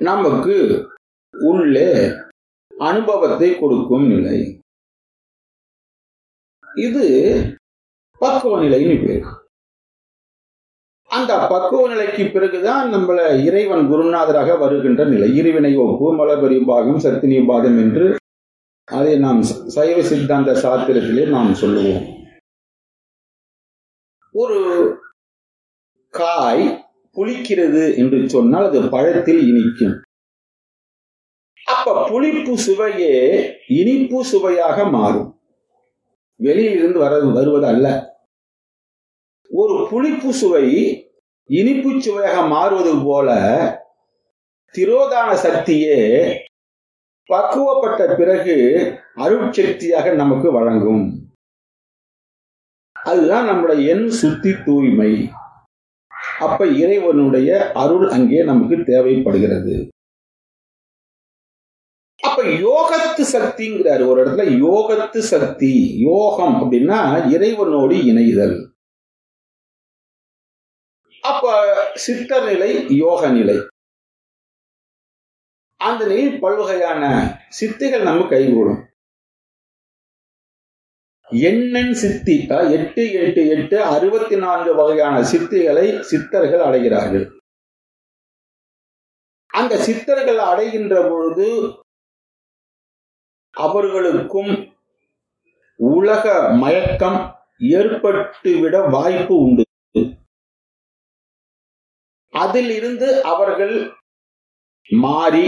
நமக்கு உள்ளே அனுபவத்தை கொடுக்கும் நிலை இது பக்குவ நிலைன்னு பேர் அந்த பக்குவ நிலைக்கு பிறகுதான் நம்மள இறைவன் குருநாதராக வருகின்ற நிலை இருவினை ஒப்பு மலபரி பாகம் சத்தினி பாதம் என்று அதை நாம் சைவ சித்தாந்த சாத்திரத்திலே நாம் சொல்லுவோம் ஒரு காய் புளிக்கிறது என்று சொன்னால் அது பழத்தில் இனிக்கும் அப்ப புளிப்பு சுவையே இனிப்பு சுவையாக மாறும் வெளியில் இருந்து வர வருவது அல்ல ஒரு புளிப்பு சுவை இனிப்பு சுவையாக மாறுவது போல திரோதான சக்தியே பக்குவப்பட்ட பிறகு அருட்சக்தியாக நமக்கு வழங்கும் அதுதான் நம்முடைய எண் சுத்தி தூய்மை அப்ப இறைவனுடைய அருள் அங்கே நமக்கு தேவைப்படுகிறது அப்ப யோகத்து சக்திங்கிறாரு ஒரு இடத்துல யோகத்து சக்தி யோகம் அப்படின்னா இறைவனோடு இணைதல் அப்ப சித்தர் நிலை யோக நிலை அந்த நிலையில் பல்வகையான சித்திகள் நம்ம கைகூடும் எண்ணெண் சித்தி எட்டு எட்டு எட்டு அறுபத்தி நான்கு வகையான சித்திகளை சித்தர்கள் அடைகிறார்கள் அந்த சித்தர்கள் அடைகின்ற பொழுது அவர்களுக்கும் உலக மயக்கம் ஏற்பட்டுவிட வாய்ப்பு உண்டு அதில் இருந்து அவர்கள் மாறி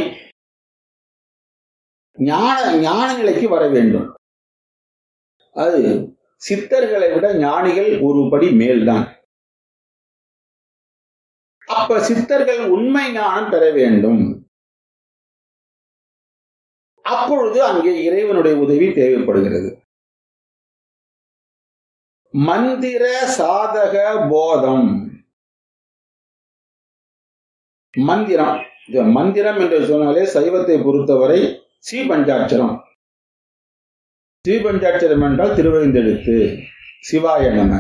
ஞான ஞான நிலைக்கு வர வேண்டும் அது சித்தர்களை விட ஞானிகள் ஒரு படி மேல்தான் அப்ப சித்தர்கள் உண்மை ஞானம் பெற வேண்டும் அப்பொழுது அங்கே இறைவனுடைய உதவி தேவைப்படுகிறது மந்திர சாதக போதம் மந்திரம் மந்திரம் என்று சொன்னாலே சைவத்தை பொறுத்தவரை சி பஞ்சாட்சரம் சி பஞ்சாட்சரம் என்றால் திருவைந்தெழுத்து சிவாய நம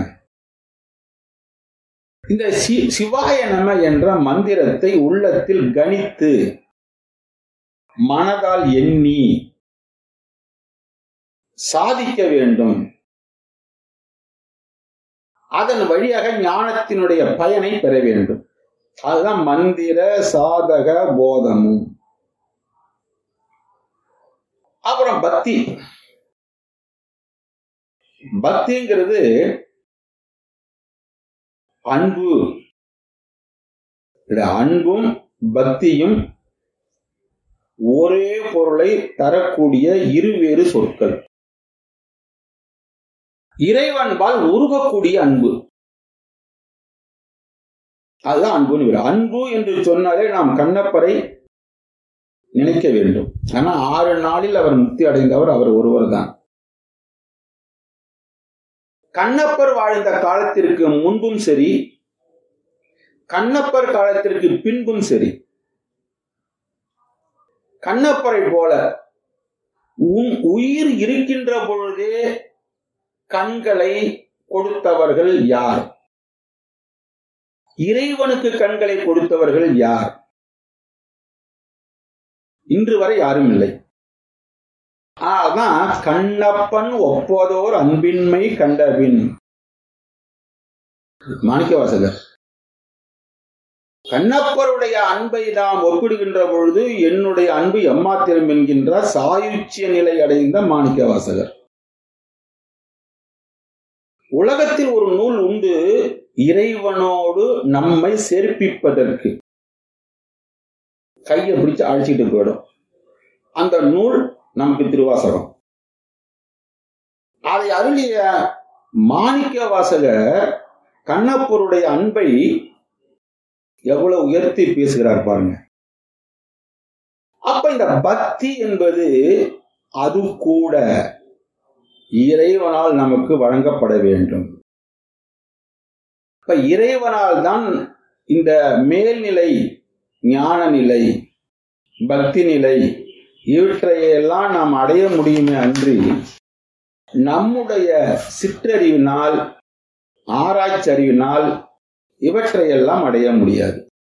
இந்த சி சிவாய நம என்ற மந்திரத்தை உள்ளத்தில் கணித்து மனதால் எண்ணி சாதிக்க வேண்டும் அதன் வழியாக ஞானத்தினுடைய பயனை பெற வேண்டும் அதுதான் மந்திர சாதக போதமும் அப்புறம் பக்தி பக்திங்கிறது அன்பு அன்பும் பக்தியும் ஒரே பொருளை தரக்கூடிய இருவேறு சொற்கள் இறைவன்பால் உருகக்கூடிய அன்பு அதுதான் அன்புன்னு அன்பு என்று சொன்னாலே நாம் கண்ணப்பரை நினைக்க வேண்டும் ஆனா ஆறு நாளில் அவர் முக்தி அடைந்தவர் அவர் ஒருவர் தான் கண்ணப்பர் வாழ்ந்த காலத்திற்கு முன்பும் சரி கண்ணப்பர் காலத்திற்கு பின்பும் சரி கண்ணப்பரை போல உன் உயிர் இருக்கின்ற பொழுதே கண்களை கொடுத்தவர்கள் யார் இறைவனுக்கு கண்களை கொடுத்தவர்கள் யார் இன்று வரை யாரும் இல்லை அதான் கண்ணப்பன் ஒப்பதோர் அன்பின்மை கண்டபின் மாணிக்கவாசகர் கண்ணப்பருடைய அன்பை நாம் ஒப்பிடுகின்ற பொழுது என்னுடைய அன்பு எம்மாத்திரம் என்கின்றார் சாயுச்சிய நிலை அடைந்த மாணிக்கவாசகர் உலகத்தில் ஒரு நூல் உண்டு இறைவனோடு நம்மை சேர்ப்பிப்பதற்கு கையை பிடிச்சு அழைச்சிட்டு போயிடும் அந்த நூல் நமக்கு திருவாசகம் அதை அருளிய மாணிக்க வாசகர் கண்ணப்பருடைய அன்பை எவ்வளவு உயர்த்தி பேசுகிறார் பாருங்க அப்ப இந்த பக்தி என்பது அது கூட இறைவனால் நமக்கு வழங்கப்பட வேண்டும் இப்ப இறைவனால் தான் இந்த மேல்நிலை ஞான நிலை பக்தி நிலை இவற்றையெல்லாம் நாம் அடைய முடியுமே அன்றி நம்முடைய சிற்றறிவினால் ஆராய்ச்சி அறிவினால் இவற்றையெல்லாம் அடைய முடியாது